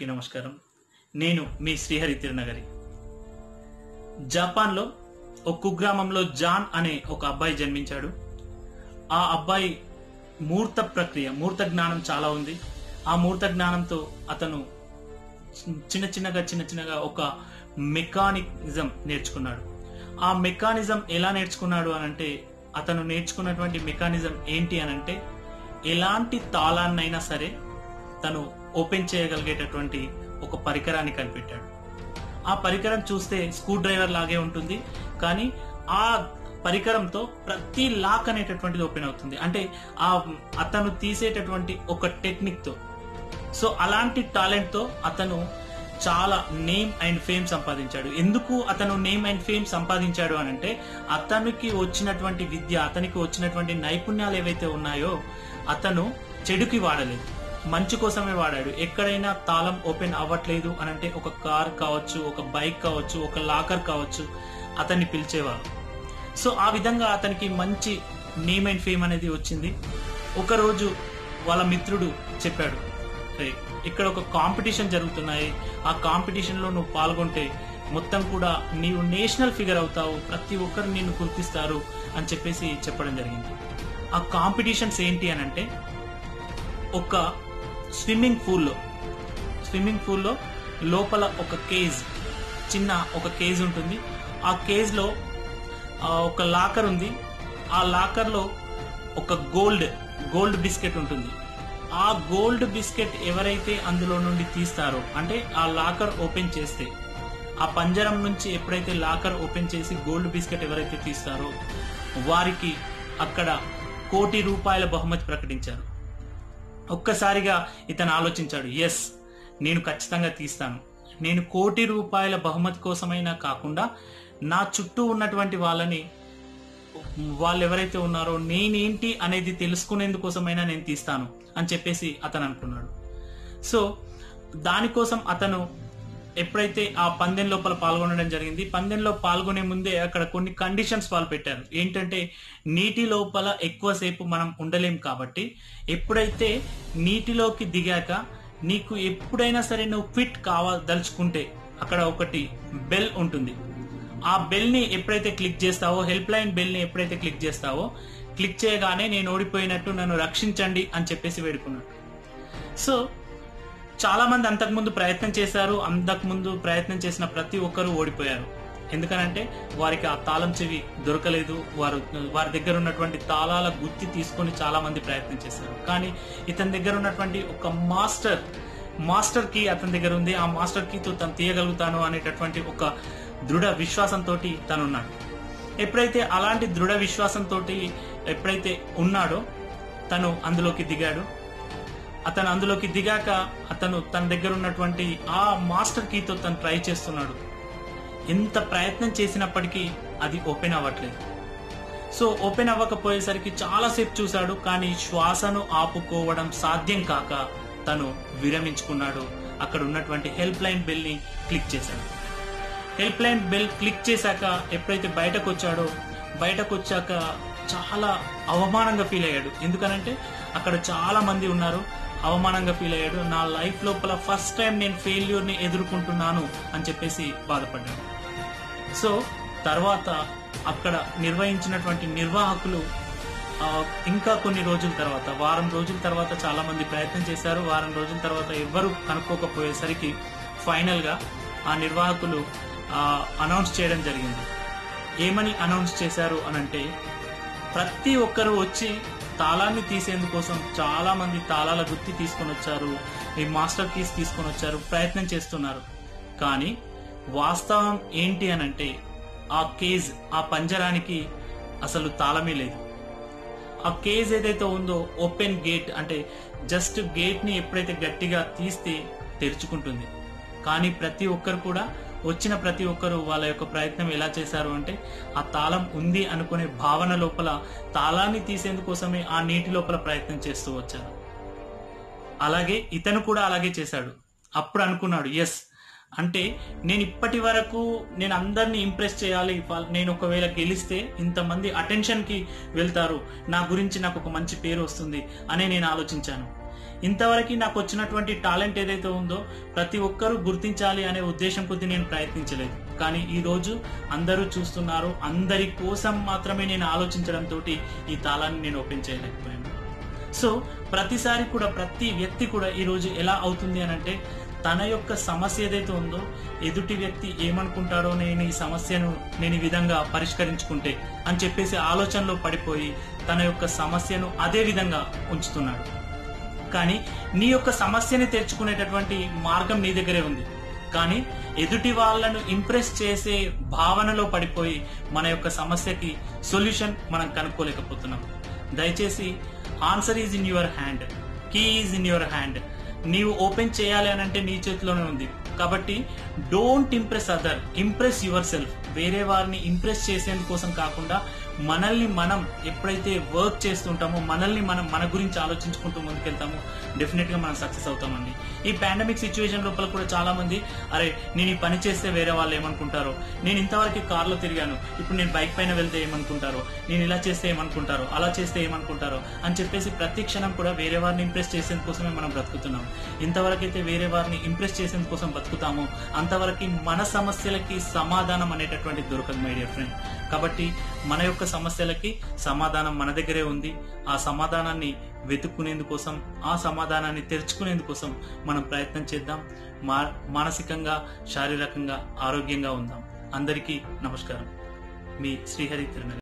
అందరికీ నమస్కారం నేను మీ శ్రీహరి తిరునగరి జపాన్లో ఒక కుగ్రామంలో జాన్ అనే ఒక అబ్బాయి జన్మించాడు ఆ అబ్బాయి మూర్త ప్రక్రియ మూర్త జ్ఞానం చాలా ఉంది ఆ మూర్త జ్ఞానంతో అతను చిన్న చిన్నగా చిన్న చిన్నగా ఒక మెకానిజం నేర్చుకున్నాడు ఆ మెకానిజం ఎలా నేర్చుకున్నాడు అని అంటే అతను నేర్చుకున్నటువంటి మెకానిజం ఏంటి అని అంటే ఎలాంటి తాళాన్నైనా సరే తను ఓపెన్ చేయగలిగేటటువంటి ఒక పరికరాన్ని కనిపెట్టాడు ఆ పరికరం చూస్తే స్క్రూ డ్రైవర్ లాగే ఉంటుంది కానీ ఆ పరికరంతో ప్రతి లాక్ అనేటటువంటిది ఓపెన్ అవుతుంది అంటే ఆ అతను తీసేటటువంటి ఒక టెక్నిక్ తో సో అలాంటి టాలెంట్ తో అతను చాలా నేమ్ అండ్ ఫేమ్ సంపాదించాడు ఎందుకు అతను నేమ్ అండ్ ఫేమ్ సంపాదించాడు అని అంటే అతనికి వచ్చినటువంటి విద్య అతనికి వచ్చినటువంటి నైపుణ్యాలు ఏవైతే ఉన్నాయో అతను చెడుకి వాడలేదు మంచి కోసమే వాడాడు ఎక్కడైనా తాళం ఓపెన్ అవ్వట్లేదు అని అంటే ఒక కార్ కావచ్చు ఒక బైక్ కావచ్చు ఒక లాకర్ కావచ్చు అతన్ని పిలిచేవారు సో ఆ విధంగా అతనికి మంచి నేమ్ అండ్ ఫేమ్ అనేది వచ్చింది ఒకరోజు వాళ్ళ మిత్రుడు చెప్పాడు "రే, ఇక్కడ ఒక కాంపిటీషన్ జరుగుతున్నాయి ఆ కాంపిటీషన్ లో నువ్వు పాల్గొంటే మొత్తం కూడా నీవు నేషనల్ ఫిగర్ అవుతావు ప్రతి ఒక్కరు నిన్ను గుర్తిస్తారు అని చెప్పేసి చెప్పడం జరిగింది ఆ కాంపిటీషన్స్ ఏంటి అని అంటే ఒక స్విమ్మింగ్ పూల్లో స్విమ్మింగ్ పూల్లో లోపల ఒక కేజ్ చిన్న ఒక కేజ్ ఉంటుంది ఆ కేజ్లో ఒక లాకర్ ఉంది ఆ లాకర్లో ఒక గోల్డ్ గోల్డ్ బిస్కెట్ ఉంటుంది ఆ గోల్డ్ బిస్కెట్ ఎవరైతే అందులో నుండి తీస్తారో అంటే ఆ లాకర్ ఓపెన్ చేస్తే ఆ పంజరం నుంచి ఎప్పుడైతే లాకర్ ఓపెన్ చేసి గోల్డ్ బిస్కెట్ ఎవరైతే తీస్తారో వారికి అక్కడ కోటి రూపాయల బహుమతి ప్రకటించారు ఒక్కసారిగా ఇతను ఆలోచించాడు ఎస్ నేను ఖచ్చితంగా తీస్తాను నేను కోటి రూపాయల బహుమతి కోసమైనా కాకుండా నా చుట్టూ ఉన్నటువంటి వాళ్ళని వాళ్ళు ఎవరైతే ఉన్నారో నేనేంటి అనేది తెలుసుకునేందుకోసమైనా నేను తీస్తాను అని చెప్పేసి అతను అనుకున్నాడు సో దానికోసం అతను ఎప్పుడైతే ఆ పందెం లోపల పాల్గొనడం జరిగింది పందెంలో పాల్గొనే ముందే అక్కడ కొన్ని కండిషన్స్ వాళ్ళు పెట్టారు ఏంటంటే నీటి లోపల ఎక్కువసేపు మనం ఉండలేం కాబట్టి ఎప్పుడైతే నీటిలోకి దిగాక నీకు ఎప్పుడైనా సరే నువ్వు క్విట్ కావదలుచుకుంటే అక్కడ ఒకటి బెల్ ఉంటుంది ఆ బెల్ ని ఎప్పుడైతే క్లిక్ చేస్తావో హెల్ప్ లైన్ బెల్ ని ఎప్పుడైతే క్లిక్ చేస్తావో క్లిక్ చేయగానే నేను ఓడిపోయినట్టు నన్ను రక్షించండి అని చెప్పేసి వేడుకున్నాడు సో చాలా మంది అంతకుముందు ప్రయత్నం చేశారు అంతకుముందు ప్రయత్నం చేసిన ప్రతి ఒక్కరూ ఓడిపోయారు ఎందుకనంటే వారికి ఆ తాళం చెవి దొరకలేదు వారు వారి దగ్గర ఉన్నటువంటి తాళాల గుత్తి తీసుకొని చాలా మంది ప్రయత్నం చేశారు కానీ ఇతని దగ్గర ఉన్నటువంటి ఒక మాస్టర్ మాస్టర్ కీ అతని దగ్గర ఉంది ఆ మాస్టర్ కీతో తను తీయగలుగుతాను అనేటటువంటి ఒక దృఢ విశ్వాసంతో తనున్నాడు ఎప్పుడైతే అలాంటి దృఢ విశ్వాసంతో ఎప్పుడైతే ఉన్నాడో తను అందులోకి దిగాడు అతను అందులోకి దిగాక అతను తన దగ్గర ఉన్నటువంటి ఆ మాస్టర్ కీతో తను ట్రై చేస్తున్నాడు ఎంత ప్రయత్నం చేసినప్పటికీ అది ఓపెన్ అవ్వట్లేదు సో ఓపెన్ అవ్వకపోయేసరికి చాలాసేపు చూశాడు కానీ శ్వాసను ఆపుకోవడం సాధ్యం కాక తను విరమించుకున్నాడు అక్కడ ఉన్నటువంటి హెల్ప్ లైన్ బెల్ ని క్లిక్ చేశాడు హెల్ప్ లైన్ బెల్ క్లిక్ చేశాక ఎప్పుడైతే బయటకు వచ్చాడో బయటకు వచ్చాక చాలా అవమానంగా ఫీల్ అయ్యాడు ఎందుకనంటే అక్కడ చాలా మంది ఉన్నారు అవమానంగా ఫీల్ అయ్యాడు నా లైఫ్ లోపల ఫస్ట్ టైం నేను ఫెయిల్యూర్ ని ఎదుర్కొంటున్నాను అని చెప్పేసి బాధపడ్డాడు సో తర్వాత అక్కడ నిర్వహించినటువంటి నిర్వాహకులు ఆ, ఇంకా కొన్ని రోజుల తర్వాత వారం రోజుల తర్వాత చాలా మంది ప్రయత్నం చేశారు వారం రోజుల తర్వాత ఎవ్వరు కనుక్కోకపోయేసరికి ఫైనల్ గా ఆ నిర్వాహకులు అనౌన్స్ చేయడం జరిగింది ఏమని అనౌన్స్ చేశారు అనంటే ప్రతి ఒక్కరు వచ్చి తాళాన్ని తీసేందుకోసం చాలా మంది తాళాల గుత్తి తీసుకొని వచ్చారు ఈ మాస్టర్ కీస్ తీసుకొని వచ్చారు ప్రయత్నం చేస్తున్నారు కానీ వాస్తవం ఏంటి అనంటే ఆ కేజ్ ఆ పంజరానికి అసలు తాళమే లేదు ఆ కేజ్ ఏదైతే ఉందో ఓపెన్ గేట్ అంటే జస్ట్ గేట్ ని ఎప్పుడైతే గట్టిగా తీస్తే తెరుచుకుంటుంది కానీ ప్రతి ఒక్కరు కూడా వచ్చిన ప్రతి ఒక్కరు వాళ్ళ యొక్క ప్రయత్నం ఎలా చేశారు అంటే ఆ తాళం ఉంది అనుకునే భావన లోపల తాళాన్ని తీసేందుకోసమే ఆ నీటి లోపల ప్రయత్నం చేస్తూ వచ్చారు అలాగే ఇతను కూడా అలాగే చేశాడు అప్పుడు అనుకున్నాడు ఎస్ అంటే నేను ఇప్పటి వరకు నేను అందరిని ఇంప్రెస్ చేయాలి వాళ్ళ- నేను ఒకవేళ గెలిస్తే ఇంతమంది అటెన్షన్ కి వెళ్తారు నా గురించి నాకు ఒక మంచి పేరు వస్తుంది అని నేను ఆలోచించాను ఇంతవరకు నాకు వచ్చినటువంటి టాలెంట్ ఏదైతే ఉందో ప్రతి ఒక్కరూ గుర్తించాలి అనే ఉద్దేశం కొద్దీ నేను ప్రయత్నించలేదు కానీ ఈ రోజు అందరూ చూస్తున్నారు అందరి కోసం మాత్రమే నేను ఆలోచించడంతో ఈ తాళాన్ని నేను ఓపెన్ చేయలేకపోయాను సో ప్రతిసారి కూడా ప్రతి వ్యక్తి కూడా ఈ రోజు ఎలా అవుతుంది అని అంటే తన యొక్క సమస్య ఏదైతే ఉందో ఎదుటి వ్యక్తి ఏమనుకుంటారో నేను ఈ సమస్యను నేను ఈ విధంగా పరిష్కరించుకుంటే అని చెప్పేసి ఆలోచనలో పడిపోయి తన యొక్క సమస్యను అదే విధంగా ఉంచుతున్నాడు కానీ నీ యొక్క సమస్యని తెరుచుకునేటటువంటి మార్గం నీ దగ్గరే ఉంది కానీ ఎదుటి వాళ్ళను ఇంప్రెస్ చేసే భావనలో పడిపోయి మన యొక్క సమస్యకి సొల్యూషన్ మనం కనుక్కోలేకపోతున్నాం దయచేసి answer is in your hand key is in your hand నీవు ఓపెన్ చేయాలి అని అంటే నీ చేతిలోనే ఉంది కాబట్టి don't impress other impress yourself వేరే వారిని ఇంప్రెస్ చేసేందుకోసం కాకుండా మనల్ని మనం ఎప్పుడైతే వర్క్ చేస్తుంటామో మనల్ని మనం మన గురించి ఆలోచించుకుంటూ ముందుకెళ్తామో డెఫినెట్ గా మనం సక్సెస్ అవుతామండి ఈ పాండమిక్ సిచ్యువేషన్ లోపల కూడా చాలా మంది అరే నేను ఈ పని చేస్తే వేరే వాళ్ళు ఏమనుకుంటారో నేను ఇంతవరకు కార్లో తిరిగాను ఇప్పుడు నేను బైక్ పైన వెళ్తే ఏమనుకుంటారో నేను ఇలా చేస్తే ఏమనుకుంటారో అలా చేస్తే ఏమనుకుంటారో అని చెప్పేసి ప్రతి క్షణం కూడా వేరే వారిని ఇంప్రెస్ చేసేందుకోసమే మనం బ్రతుకుతున్నాం ఇంతవరకు అయితే వేరే వారిని ఇంప్రెస్ చేసేందుకోసం బతుకుతామో అంతవరకు మన సమస్యలకి సమాధానం అనేటటువంటి దొరకదు మై డియర్ ఫ్రెండ్ కాబట్టి మన యొక్క సమస్యలకి సమాధానం మన దగ్గరే ఉంది ఆ సమాధానాన్ని వెతుక్కునేందుకోసం ఆ సమాధానాన్ని తెరుచుకునేందుకోసం మనం ప్రయత్నం చేద్దాం మా మానసికంగా శారీరకంగా ఆరోగ్యంగా ఉందాం అందరికీ నమస్కారం మీ శ్రీహరి తిరునగర్